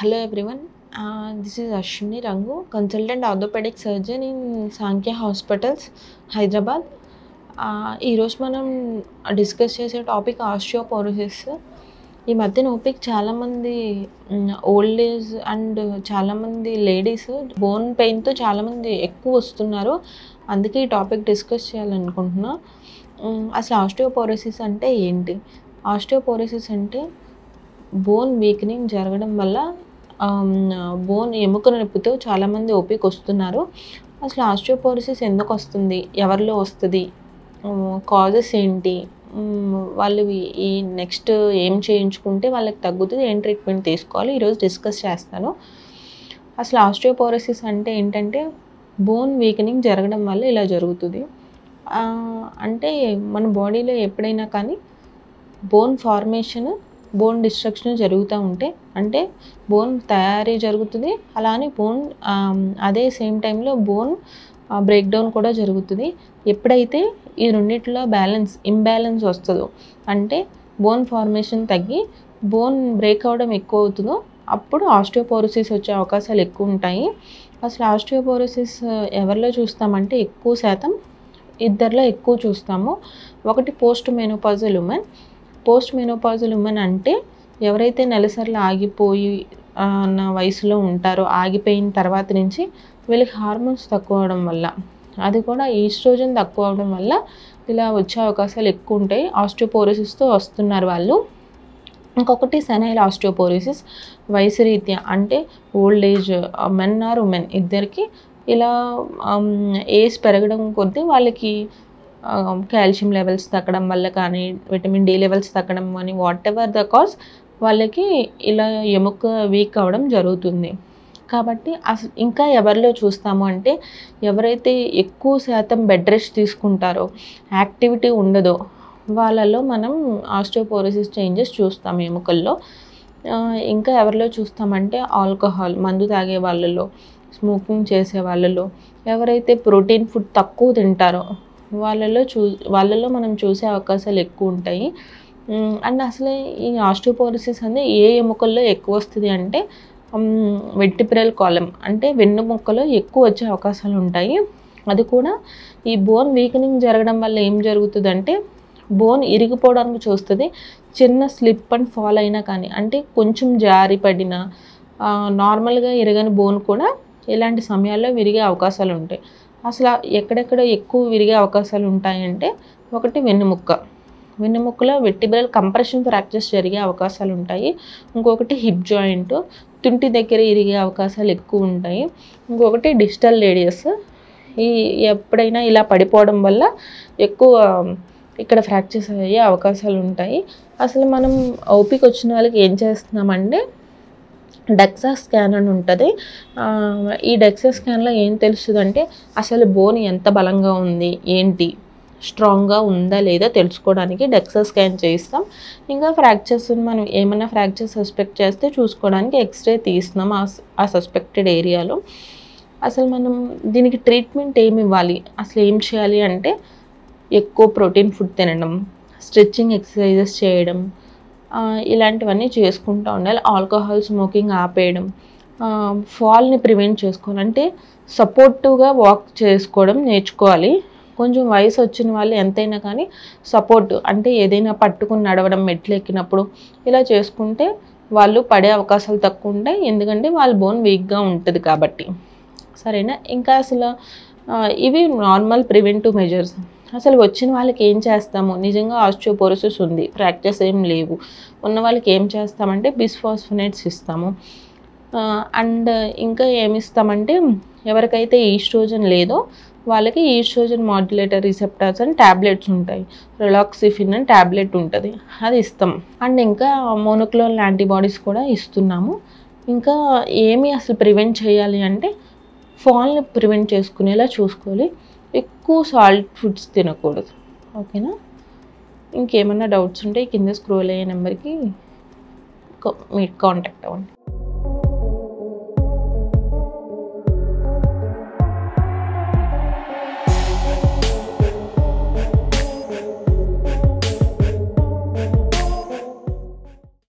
Hello everyone. Uh, this is Ashwini Rangu, consultant orthopedic surgeon in Sankhya Hospitals, Hyderabad. Uh, ఈరోజు మనం discuss చేసే topic osteoporosis ఈ మధ్య ఓపిక్ చాలామంది ఓల్డ్ ఏజ్ అండ్ చాలామంది లేడీస్ బోన్ పెయిన్తో చాలామంది ఎక్కువ వస్తున్నారు అందుకే ఈ టాపిక్ డిస్కస్ చేయాలనుకుంటున్నా మ్, అసలు ఆస్టియోపోరోసిస్ అంటే ఏంటి ఆస్టియోపోరోసిస్ అంటే బోన్ వీక్నింగ్ జరగడం వల్ల బోన్ ఎముక నొప్పితో చాలామంది ఓపిక వస్తున్నారు అసలు ఆస్టియోపోరోసిస్ ఎందుకు వస్తుంది ఎవరిలో వస్తుంది కాజెస్ ఏంటి మ్, వాళ్ళు ఈ- ఈ నెక్స్ట్ ఏం చేయించుకుంటే వాళ్ళకి తగ్గుతుంది ఏం ట్రీట్మెంట్ తీసుకోవాలి ఈరోజు డిస్కస్ చేస్తాను అసలు ఆస్టియోపోరోసిస్ అంటే ఏంటంటే బోన్ వీకనింగ్ జరగడం వల్ల ఇలా జరుగుతుంది ఆ, అంటే మన బాడీలో ఎప్పుడైనా కానీ బోన్ ఫార్మేషన్ బోన్ డిస్ట్రక్షన్ జరుగుతూ ఉంటే అంటే బోన్ తయారీ జరుగుతుంది అలానే బోన్ అదే సేమ్ టైంలో బోన్ బ్రేక్ డౌన్ కూడా జరుగుతుంది ఎప్పుడైతే ఈ రెండిట్లో బ్యాలెన్స్ ఇంబ్యాలెన్స్ వస్తుందో అంటే బోన్ ఫార్మేషన్ తగ్గి బోన్ బ్రేక్ అవడం ఎక్కువ అవుతుందో అప్పుడు ఆస్టియోపోరోసిస్ వచ్చే అవకాశాలు ఎక్కువ ఉంటాయి అసలు ఆస్టియోపోరోసిస్ ఎవరిలో చూస్తామంటే ఎక్కువ శాతం ఇద్దరిలో ఎక్కువ చూస్తాము ఒకటి post menopausal women post menopausal women అంటే ఎవరైతే నెలసరిలో ఆగిపోయి ఆ, నా వయసులో ఉంటారో ఆగిపోయిన తర్వాత నుంచి వీళ్ళకి హార్మోన్స్ తక్కువ అవడం వల్ల అది కూడా ఈస్ట్రోజన్ తక్కువ అవడం వల్ల ఇలా వచ్చే అవకాశాలు ఎక్కువ ఉంటాయి ఆస్టియోపోరోసిస్తో వస్తున్నారు వాళ్ళు ఇంకొకటి సెనైల్ ఆస్టియోపోరోసిస్ వయసు రీత్యా అంటే old age men or women ఇద్దరికి ఇలా ఏజ్ పెరగడం కొద్దీ వాళ్ళకి కాల్షియం లెవెల్స్ తగ్గడం వల్ల కానీ విటమిన్ డి లెవెల్స్ తగ్గడం కానీ వాట్ ఎవర్ ద కాజ్ వాళ్ళకి ఇలా ఎముక వీక్ అవ్వడం జరుగుతుంది కాబట్టి అసలు ఇంకా ఎవరిలో చూస్తాము అంటే ఎవరైతే ఎక్కువ శాతం బెడ్ రెస్ట్ తీసుకుంటారో యాక్టివిటీ ఉండదో వాళ్ళలో మనం ఆస్టియోపోరోసిస్ చేంజెస్ చూస్తాం ఎముకల్లో ఆ, ఇంకా ఎవరిలో చూస్తామంటే ఆల్కహాల్ మందు తాగే వాళ్ళలో స్మోకింగ్ చేసే వాళ్ళలో ఎవరైతే ప్రోటీన్ ఫుడ్ తక్కువ తింటారో వాళ్ళలో చూ వాళ్ళలో మనం చూసే అవకాశాలు ఎక్కువ ఉంటాయి ఉమ్, అండ్ అసలు ఈ ఆస్టియోపోరోసిస్ అనేది ఏ ఎముకల్లో ఎక్కువ వస్తుంది అంటే వెట్టిపిరల్ కాలం అంటే వెన్నుముక్కలో ఎక్కువ వచ్చే అవకాశాలు ఉంటాయి అది కూడా ఈ బోన్ వీకనింగ్ జరగడం వల్ల ఏం జరుగుతుందంటే బోన్ ఇరిగిపోవడానికి చూస్తుంది చిన్న స్లిప్ అండ్ ఫాల్ అయినా కానీ అంటే కొంచెం జారి పడిన నార్మల్గా ఇరగని బోన్ కూడా ఇలాంటి సమయాల్లో విరిగే అవకాశాలు ఉంటాయి అసలు ఎక్కడెక్కడ ఎక్కువ విరిగే అవకాశాలు ఉంటాయంటే ఒకటి వెన్నుముక్క వెన్నుముక్కలో వెట్టిబ్రల్ కంప్రెషన్ ఫ్రాక్చర్స్ జరిగే అవకాశాలు ఉంటాయి ఇంకొకటి హిప్ జాయింట్ తుంటి దగ్గర ఇరిగే అవకాశాలు ఎక్కువ ఉంటాయి ఇంకొకటి డిజిటల్ రేడియస్ ఈ ఎప్పుడైనా ఇలా పడిపోవడం వల్ల ఎక్కువ ఇక్కడ ఫ్రాక్చర్స్ అయ్యే అవకాశాలు ఉంటాయి అసలు మనం ఓపిక వచ్చిన వాళ్ళకి ఏం చేస్తున్నామంటే డెక్సా స్కాన్ అని ఉంటుంది ఆ, ఈ డెక్సా స్కాన్లో ఏం తెలుస్తుందంటే అసలు బోన్ ఎంత బలంగా ఉంది ఏంటి స్ట్రాంగ్గా ఉందా లేదా తెలుసుకోవడానికి డెక్సా స్కాన్ చేయిస్తాం ఇంకా ఫ్రాక్చర్స్ మనం ఏమైనా ఫ్రాక్చర్స్ సస్పెక్ట్ చేస్తే చూసుకోవడానికి ఎక్స్రే తీస్తున్నాం ఆ స- ఆ సస్పెక్టెడ్ ఏరియాలో అసలు మనం దీనికి ట్రీట్మెంట్ ఏమి ఇవ్వాలి అసలు ఏం చేయాలి అంటే ఎక్కువ ప్రోటీన్ ఫుడ్ తినడం స్ట్రెచ్చింగ్ ఎక్సర్సైజెస్ చేయడం ఆ, ఇలాంటివన్నీ చేసుకుంటూ ఉండాలి ఆల్కహాల్ స్మోకింగ్ ఆపేయడం ఫాల్ని ప్రివెంట్ చేసుకోవాలి అంటే సపోర్టివ్గా వాక్ చేసుకోవడం నేర్చుకోవాలి కొంచెం వయసు వచ్చిన వాళ్ళు ఎంతైనా కానీ సపోర్ట్ అంటే ఏదైనా పట్టుకుని నడవడం మెట్లు ఎక్కినప్పుడు ఇలా చేసుకుంటే వాళ్ళు పడే అవకాశాలు తక్కువ ఉంటాయి ఎందుకంటే వాళ్ళ బోన్ వీక్గా ఉంటుంది కాబట్టి సరేనా ఇంకా అసలు ఆ, ఇవి నార్మల్ ప్రివెంటివ్ మెజర్స్ అసలు వచ్చిన వాళ్ళకి ఏం చేస్తాము నిజంగా ఆస్టియోపోరోసిస్ ఉంది ఫ్రాక్చర్స్ ఏం లేవు ఉన్న వాళ్ళకి ఏం చేస్తామంటే బిస్ఫాస్ఫినేట్స్ ఇస్తాము అండ్ ఇంకా ఏమి ఇస్తామంటే ఎవరికైతే ఈస్ట్రోజన్ లేదో వాళ్ళకి ఈస్ట్రోజన్ మాడ్యులేటర్ రిసెప్టార్స్ అని ట్యాబ్లెట్స్ ఉంటాయి రిలాక్సిఫిన్ అని ట్యాబ్లెట్ ఉంటుంది అది ఇస్తాం అండ్ ఇంకా మోనోక్లోనల్ యాంటీబాడీస్ కూడా ఇస్తున్నాము ఇంకా ఏమి అసలు ప్రివెంట్ చేయాలి అంటే ఫాల్ని ప్రివెంట్ చేసుకునేలా చూసుకోవాలి ఎక్కువ సాల్ట్ ఫుడ్స్ తినకూడదు ఓకేనా ఇంకేమైనా డౌట్స్ ఉంటే కింద స్క్రోల్ అయ్యే నెంబర్కి మీరు కాంటాక్ట్ అవ్వండి